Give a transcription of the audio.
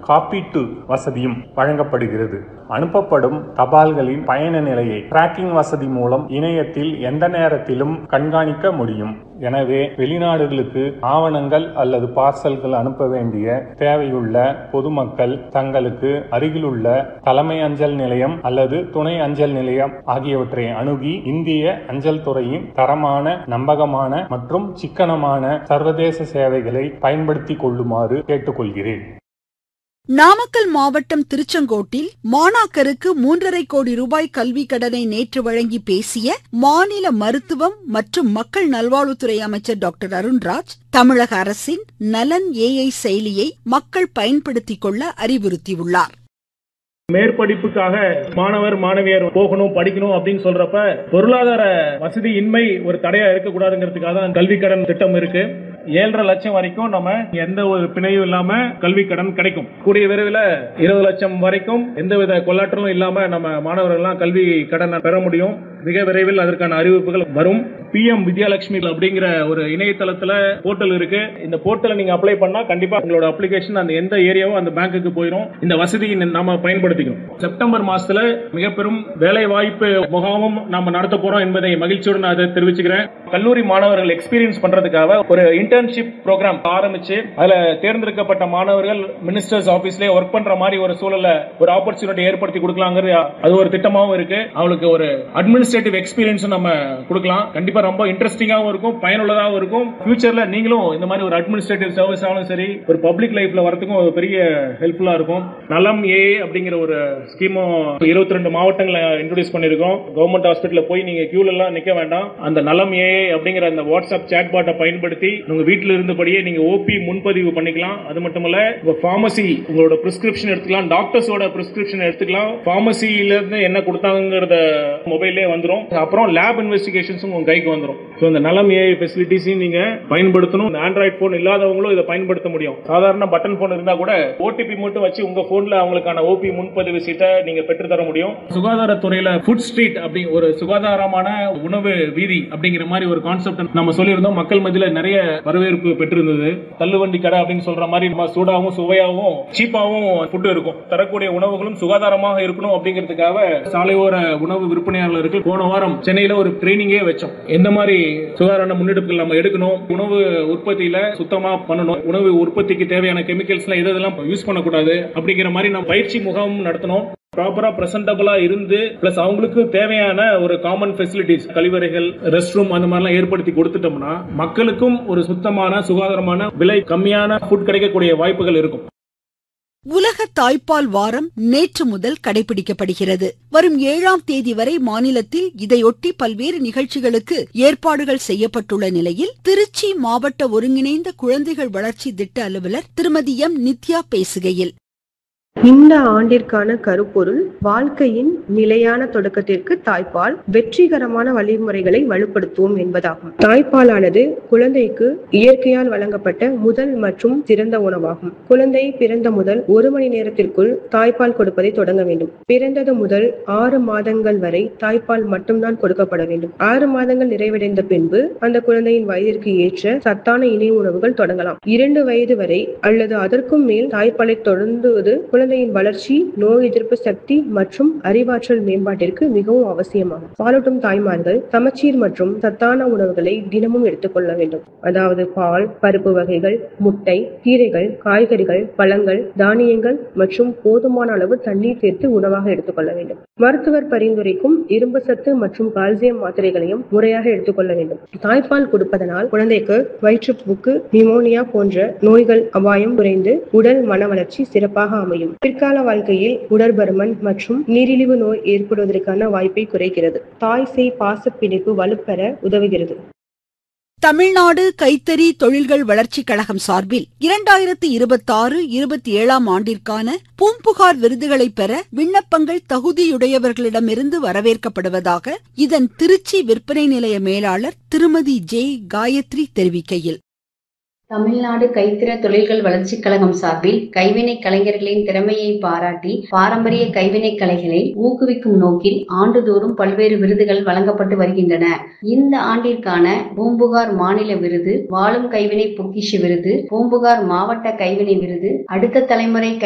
காப்பீட்டு வசதியும் வழங்கப்படுகிறது அனுப்பப்படும் தபால்களின் பயண நிலையை டிராக்கிங் வசதி மூலம் இணையத்தில் எந்த நேரத்திலும் கண்காணிக்க முடியும் எனவே வெளிநாடுகளுக்கு ஆவணங்கள் அல்லது பார்சல்கள் அனுப்ப வேண்டிய தேவையுள்ள பொதுமக்கள் தங்களுக்கு அருகிலுள்ள தலைமை அஞ்சல் நிலையம் அல்லது துணை அஞ்சல் நிலையம் ஆகியவற்றை அணுகி இந்திய அஞ்சல் துறையின் தரமான நம்பகமான மற்றும் சிக்கனமான சர்வதேச சேவைகளை பயன்படுத்திக் கொள்ளுமாறு கேட்டுக்கொள்கிறேன் நாமக்கல் மாவட்டம் திருச்செங்கோட்டில் மாணாக்கருக்கு மூன்றரை கோடி ரூபாய் கல்வி கடனை நேற்று வழங்கி பேசிய மாநில மருத்துவம் மற்றும் மக்கள் நல்வாழ்வுத்துறை அமைச்சர் டாக்டர் அருண்ராஜ் தமிழக அரசின் நலன் ஏஐ செயலியை மக்கள் பயன்படுத்திக் கொள்ள அறிவுறுத்தியுள்ளார் மேற்படிப்புக்காக மாணவர் மாணவியர் போகணும் படிக்கணும் அப்படின்னு சொல்றப்ப பொருளாதார வசதி இன்மை ஒரு தடையா இருக்கக்கூடாதுங்கிறதுக்காக தான் கல்வி கடன் திட்டம் இருக்கு ஏழரை லட்சம் வரைக்கும் நம்ம எந்த ஒரு பிணையும் இல்லாம கல்வி கடன் கிடைக்கும் கூடிய விரைவில் இருபது லட்சம் வரைக்கும் எந்தவித கொள்ளாற்றலும் இல்லாம நம்ம மாணவர்கள் எல்லாம் கல்வி கடனை பெற முடியும் மிக விரைவில் அதற்கான அறிவிப்புகள் வரும் பி எம் வித்யாலட்சுமி அப்படிங்கிற ஒரு இணையதளத்துல போர்ட்டல் இருக்கு இந்த போர்ட்டலை நீங்க அப்ளை பண்ணா கண்டிப்பா உங்களோட அப்ளிகேஷன் அந்த எந்த ஏரியாவோ அந்த பேங்க்குக்கு போயிடும் இந்த வசதியை நாம பயன்படுத்திக்கணும் செப்டம்பர் மாசத்துல மிக பெரும் வேலை வாய்ப்பு முகாமும் நாம நடத்த போறோம் என்பதை மகிழ்ச்சியுடன் நான் அதை தெரிவிச்சுக்கிறேன் கல்லூரி மாணவர்கள் எக்ஸ்பீரியன்ஸ் பண்றதுக்காக ஒரு இன்டர்ன்ஷிப் ப்ரோக்ராம் ஆரம்பிச்சு அதுல தேர்ந்தெடுக்கப்பட்ட மாணவர்கள் மினிஸ்டர்ஸ் ஆபீஸ்லயே ஒர்க் பண்ற மாதிரி ஒரு சூழல ஒரு ஆப்பர்ச்சுனிட்டி ஏற்படுத்தி கொடுக்கலாங்கிறது அது ஒரு திட்டமாவும் இருக்கு அவளுக்கு ஒரு அட்மினிஸ்ட்ரேட்டிவ் எக்ஸ்பீரியன்ஸ் நம்ம கொடுக்கலாம் கண்டிப்பா ரொம்ப இன்ட்ரெஸ்டிங்காவும் இருக்கும் பயனுள்ளதாகவும் இருக்கும் ஃபியூச்சர்ல நீங்களும் இந்த மாதிரி ஒரு அட்மினிஸ்ட்ரேட்டிவ் சர்வீஸ் ஆனாலும் சரி ஒரு பப்ளிக் லைஃப்ல வரதுக்கும் ஒரு பெரிய ஹெல்ப்ஃபுல்லா இருக்கும் நலம் ஏ அப்படிங்கிற ஒரு ஸ்கீமும் இருபத்தி ரெண்டு மாவட்டங்களை இன்ட்ரோடியூஸ் பண்ணிருக்கோம் கவர்மெண்ட் ஹாஸ்பிட்டல்ல போய் நீங்க கியூல எல்லாம் நிக்க வேண்டாம் அந்த நலம் ஏ அப்படிங்கிற அந்த வாட்ஸ்அப் சேட் பாட்டை பயன்படுத்தி உங்க வீட்டில் இருந்தபடியே நீங்க ஓபி முன்பதிவு பண்ணிக்கலாம் அது மட்டுமல்ல உங்க பார்மசி உங்களோட பிரிஸ்கிரிப்ஷன் எடுத்துக்கலாம் டாக்டர்ஸோட பிரிஸ்கிரிப்ஷன் எடுத்துக்கலாம் பார்மசியில இருந்து என்ன கொடுத்தாங்கிறத மொபைல்லே வந்துரும் அப்புறம் லேப் இன்வெஸ்டிகேஷன்ஸும் உங்க கைக்கு வந்துரும் ஸோ இந்த நலம் ஏஐ ஃபெசிலிட்டிஸையும் நீங்க பயன்படுத்தணும் ஆண்ட்ராய்ட் போன் இல்லாதவங்களும் இதை பயன்படுத்த முடியும் சாதாரண பட்டன் போன் இருந்தா கூட ஓடிபி மட்டும் வச்சு உங்க போன்ல அவங்களுக்கான ஓபி முன்பதிவு சீட்டை நீங்க பெற்று தர முடியும் சுகாதாரத்துறையில ஃபுட் ஸ்ட்ரீட் அப்படி ஒரு சுகாதாரமான உணவு வீதி அப்படிங்கிற மாதிரி ஒரு கான்செப்ட் நம்ம சொல்லியிருந்தோம் மக்கள் மத்தியில நிறைய வரவேற்பு பெற்றிருந்தது தள்ளுவண்டி கடை அப்படின்னு சொல்ற மாதிரி நம்ம சூடாகவும் சுவையாகவும் சீப்பாவும் ஃபுட் இருக்கும் தரக்கூடிய உணவுகளும் சுகாதாரமாக இருக்கணும் அப்படிங்கிறதுக்காக சாலையோர உணவு விற்பனையாளர்கள் போன வாரம் சென்னையில ஒரு ட்ரைனிங்கே வச்சோம் எந்த மாதிரி சுகாதார முன்னெடுப்புகள் நம்ம எடுக்கணும் உணவு உற்பத்தியில சுத்தமா பண்ணணும் உணவு உற்பத்திக்கு தேவையான கெமிக்கல்ஸ் எல்லாம் இதெல்லாம் யூஸ் பண்ணக்கூடாது அப்படிங்கிற மாதிரி நம்ம பயிற்சி முகாமும் நடத்தணும் ப்ராப்பரா பிரசன்டபிளா இருந்து பிளஸ் அவங்களுக்கு தேவையான ஒரு காமன் ஃபெசிலிட்டிஸ் கழிவறைகள் ரெஸ்ட் ரூம் அந்த மாதிரிலாம் ஏற்படுத்தி கொடுத்துட்டோம்னா மக்களுக்கும் ஒரு சுத்தமான சுகாதாரமான விலை கம்மியான ஃபுட் கிடைக்கக்கூடிய வாய்ப்புகள் இருக்கும் உலக தாய்ப்பால் வாரம் நேற்று முதல் கடைபிடிக்கப்படுகிறது வரும் ஏழாம் தேதி வரை மாநிலத்தில் இதையொட்டி பல்வேறு நிகழ்ச்சிகளுக்கு ஏற்பாடுகள் செய்யப்பட்டுள்ள நிலையில் திருச்சி மாவட்ட ஒருங்கிணைந்த குழந்தைகள் வளர்ச்சி திட்ட அலுவலர் திருமதி எம் நித்யா பேசுகையில் இந்த ஆண்டிற்கான கருப்பொருள் வாழ்க்கையின் நிலையான தொடக்கத்திற்கு தாய்ப்பால் வெற்றிகரமான வழிமுறைகளை வலுப்படுத்துவோம் என்பதாகும் தாய்ப்பாலானது குழந்தைக்கு இயற்கையால் வழங்கப்பட்ட முதல் மற்றும் சிறந்த உணவாகும் குழந்தை பிறந்த முதல் ஒரு மணி நேரத்திற்குள் தாய்ப்பால் கொடுப்பதை தொடங்க வேண்டும் பிறந்தது முதல் ஆறு மாதங்கள் வரை தாய்ப்பால் மட்டும்தான் கொடுக்கப்பட வேண்டும் ஆறு மாதங்கள் நிறைவடைந்த பின்பு அந்த குழந்தையின் வயதிற்கு ஏற்ற சத்தான இணை உணவுகள் தொடங்கலாம் இரண்டு வயது வரை அல்லது அதற்கும் மேல் தாய்ப்பாலை தொடர்ந்துவது குழந்தையின் வளர்ச்சி நோய் எதிர்ப்பு சக்தி மற்றும் அறிவாற்றல் மேம்பாட்டிற்கு மிகவும் அவசியமாகும் பாலூட்டும் தாய்மார்கள் சமச்சீர் மற்றும் சத்தான உணவுகளை தினமும் எடுத்துக்கொள்ள வேண்டும் அதாவது பால் பருப்பு வகைகள் முட்டை கீரைகள் காய்கறிகள் பழங்கள் தானியங்கள் மற்றும் போதுமான அளவு தண்ணீர் சேர்த்து உணவாக எடுத்துக்கொள்ள வேண்டும் மருத்துவர் பரிந்துரைக்கும் இரும்பு சத்து மற்றும் கால்சியம் மாத்திரைகளையும் முறையாக எடுத்துக்கொள்ள வேண்டும் தாய்ப்பால் கொடுப்பதனால் குழந்தைக்கு வயிற்றுப்போக்கு நிமோனியா போன்ற நோய்கள் அபாயம் குறைந்து உடல் மன வளர்ச்சி சிறப்பாக அமையும் பிற்கால வாழ்க்கையில் உடற்பருமன் மற்றும் நீரிழிவு நோய் ஏற்படுவதற்கான வாய்ப்பை குறைக்கிறது தாய் சேய் பாச பிணைப்பு வலுப்பெற உதவுகிறது தமிழ்நாடு கைத்தறி தொழில்கள் வளர்ச்சிக் கழகம் சார்பில் இரண்டாயிரத்து இருபத்தாறு இருபத்தி ஏழாம் ஆண்டிற்கான பூம்புகார் விருதுகளை பெற விண்ணப்பங்கள் தகுதியுடையவர்களிடமிருந்து வரவேற்கப்படுவதாக இதன் திருச்சி விற்பனை நிலைய மேலாளர் திருமதி ஜே காயத்ரி தெரிவிக்கையில் தமிழ்நாடு கைத்திற தொழில்கள் வளர்ச்சிக் கழகம் சார்பில் கைவினை கலைஞர்களின் திறமையை பாராட்டி பாரம்பரிய கைவினை கலைகளை ஊக்குவிக்கும் நோக்கில் ஆண்டுதோறும் பல்வேறு விருதுகள் வழங்கப்பட்டு வருகின்றன இந்த ஆண்டிற்கான பூம்புகார் மாநில விருது வாழும் கைவினை பொக்கிஷ விருது பூம்புகார் மாவட்ட கைவினை விருது அடுத்த தலைமுறை